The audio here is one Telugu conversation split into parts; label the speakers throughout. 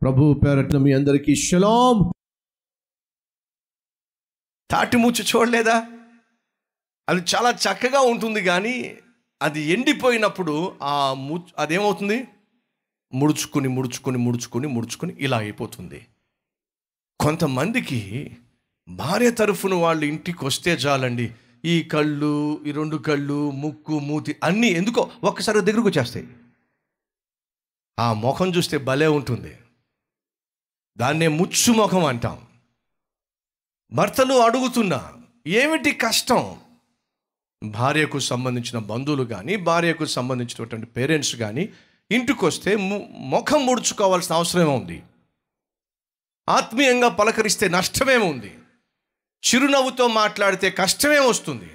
Speaker 1: ప్రభు పేరట్న మీ అందరికీ షలాం
Speaker 2: తాటి ముచ్చు చూడలేదా అది చాలా చక్కగా ఉంటుంది కానీ అది ఎండిపోయినప్పుడు ఆ ము అదేమవుతుంది ముడుచుకుని ముడుచుకుని ముడుచుకుని ముడుచుకుని ఇలా అయిపోతుంది కొంతమందికి భార్య తరఫున వాళ్ళు ఇంటికి వస్తే చాలండి ఈ కళ్ళు ఈ రెండు కళ్ళు ముక్కు మూతి అన్నీ ఎందుకో ఒక్కసారి దగ్గరకు వచ్చేస్తాయి ఆ ముఖం చూస్తే భలే ఉంటుంది దాన్నే ముచ్చు ముఖం అంటాం భర్తలు అడుగుతున్నా ఏమిటి కష్టం భార్యకు సంబంధించిన బంధువులు కానీ భార్యకు సంబంధించినటువంటి పేరెంట్స్ కానీ ఇంటికి వస్తే ము- ముఖం ముడుచుకోవాల్సిన అవసరమే ఉంది ఆత్మీయంగా పలకరిస్తే నష్టమే ఉంది చిరునవ్వుతో మాట్లాడితే కష్టమే వస్తుంది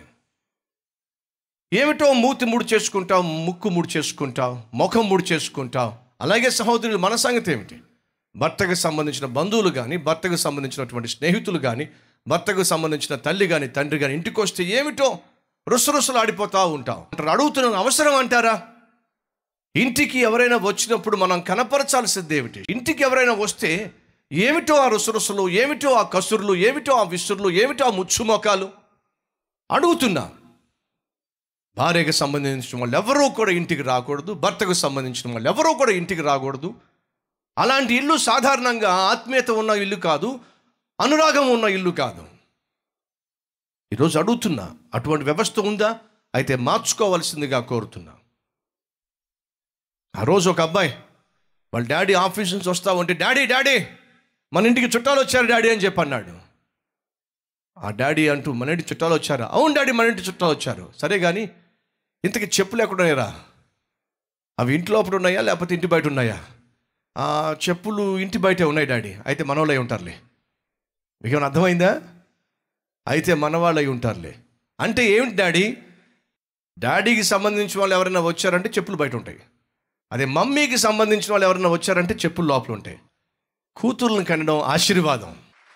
Speaker 2: ఏమిటో మూతి ముడి చేసుకుంటావు ముక్కు ముడి చేసుకుంటావు ముఖం ముడి చేసుకుంటావు అలాగే సహోదరులు మన సంగతి ఏమిటి భర్తకు సంబంధించిన బంధువులు కానీ భర్తకు సంబంధించినటువంటి స్నేహితులు కానీ భర్తకు సంబంధించిన తల్లి కానీ తండ్రి కానీ ఇంటికి వస్తే ఏమిటో రుసరుసలు ఆడిపోతూ ఉంటాం అంటారు, అడుగుతున్న అవసరం అంటారా ఇంటికి ఎవరైనా వచ్చినప్పుడు మనం కనపరచాల్సింది ఏమిటి ఇంటికి ఎవరైనా వస్తే ఏమిటో ఆ రుసరుసలు ఏమిటో ఆ కసురులు ఏమిటో ఆ విసురులు ఏమిటో ఆ ముచ్చుమోకాలు అడుగుతున్నా భార్యకు సంబంధించిన వాళ్ళు ఎవరూ కూడా ఇంటికి రాకూడదు భర్తకు సంబంధించిన వాళ్ళు ఎవరూ కూడా ఇంటికి రాకూడదు అలాంటి ఇల్లు సాధారణంగా ఆత్మీయత ఉన్న ఇల్లు కాదు అనురాగం ఉన్న ఇల్లు కాదు ఈరోజు అడుగుతున్నా అటువంటి వ్యవస్థ ఉందా అయితే మార్చుకోవాల్సిందిగా కోరుతున్నా ఆ రోజు ఒక అబ్బాయి వాళ్ళ డాడీ ఆఫీస్ నుంచి వస్తా ఉంటే డాడీ డాడీ మన ఇంటికి చుట్టాలు వచ్చారు డాడీ అని చెప్పి అన్నాడు ఆ డాడీ అంటూ మన ఇంటి చుట్టాలు వచ్చారా అవును డాడీ మన ఇంటి చుట్టాలు వచ్చారు సరే కానీ ఇంతకి చెప్పులు ఎక్కడున్నాయరా అవి ఇంటి లోపల ఉన్నాయా లేకపోతే ఇంటి బయట ఉన్నాయా ఆ చెప్పులు ఇంటి బయటే ఉన్నాయి డాడీ అయితే మనవాళ్ళై ఉంటారులే మీకేమైనా అర్థమైందా అయితే మనవాళ్ళై ఉంటారులే అంటే ఏమిటి డాడీ డాడీకి సంబంధించిన వాళ్ళు ఎవరైనా వచ్చారంటే చెప్పులు బయట ఉంటాయి అదే మమ్మీకి సంబంధించిన వాళ్ళు ఎవరైనా వచ్చారంటే చెప్పులు లోపల ఉంటాయి కూతుర్లను కనడం ఆశీర్వాదం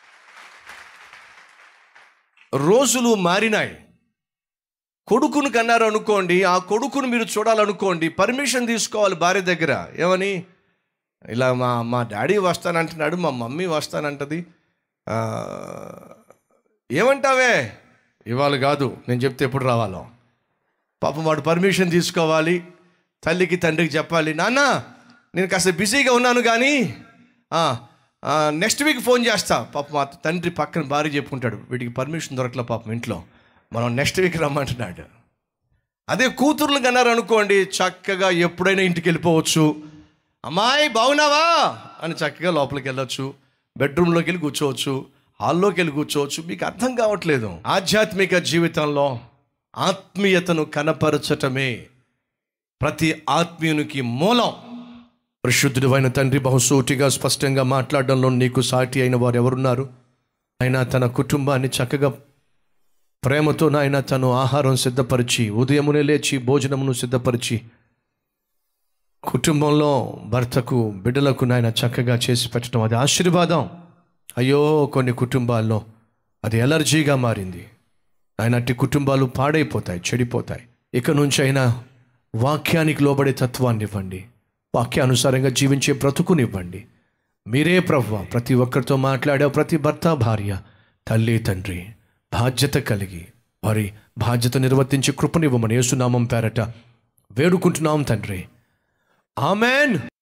Speaker 2: రోజులు మారినాయి కొడుకును కన్నారు అనుకోండి ఆ కొడుకును మీరు చూడాలనుకోండి పర్మిషన్ తీసుకోవాలి భార్య దగ్గర ఏమని ఇలా మా మా డాడీ వస్తానంటున్నాడు మా మమ్మీ వస్తానంటది ఆ, ఏమంటావే ఇవాళ కాదు నేను చెప్తే ఎప్పుడు రావాలో పాపం వాడు పర్మిషన్ తీసుకోవాలి తల్లికి తండ్రికి చెప్పాలి నాన్న నేను కాస్త బిజీగా ఉన్నాను కానీ నెక్స్ట్ వీక్ ఫోన్ చేస్తా పాపం మా తండ్రి పక్కన భార్య చెప్పుకుంటాడు వీడికి పర్మిషన్ దొరకలే పాపం ఇంట్లో మనం నెక్స్ట్ వీక్ రమ్మంటున్నాడు అదే కూతుర్లు కన్నారు అనుకోండి చక్కగా ఎప్పుడైనా ఇంటికి వెళ్ళిపోవచ్చు అమ్మాయి బాగున్నావా అని చక్కగా లోపలికి వెళ్ళొచ్చు బెడ్రూమ్లోకి వెళ్ళి కూర్చోవచ్చు హాల్లోకి వెళ్ళి కూర్చోవచ్చు మీకు అర్థం కావట్లేదు ఆధ్యాత్మిక జీవితంలో ఆత్మీయతను కనపరచటమే ప్రతి ఆత్మీయునికి మూలం పరిశుద్ధుడు అయిన తండ్రి బహుసూటిగా స్పష్టంగా మాట్లాడడంలో నీకు సాటి అయిన వారు ఎవరున్నారు ఆయన తన కుటుంబాన్ని చక్కగా ప్రేమతో నాయన తను ఆహారం సిద్ధపరిచి ఉదయమునే లేచి భోజనమును సిద్ధపరిచి కుటుంబంలో భర్తకు బిడ్డలకు నాయన చక్కగా చేసి పెట్టడం అది ఆశీర్వాదం అయ్యో కొన్ని కుటుంబాల్లో అది ఎలర్జీగా మారింది ఆయన అట్టి కుటుంబాలు పాడైపోతాయి చెడిపోతాయి ఇక నుంచి అయినా వాక్యానికి లోబడే తత్వాన్ని ఇవ్వండి వాక్యానుసారంగా జీవించే బ్రతుకునివ్వండి మీరే ప్రవ్వ ప్రతి ఒక్కరితో మాట్లాడే ప్రతి భర్త భార్య తల్లి తండ్రి బాధ్యత కలిగి వారి బాధ్యత నిర్వర్తించి కృపనివ్వమని యేసునామం పేరట వేడుకుంటున్నాం తండ్రి ఆమెన్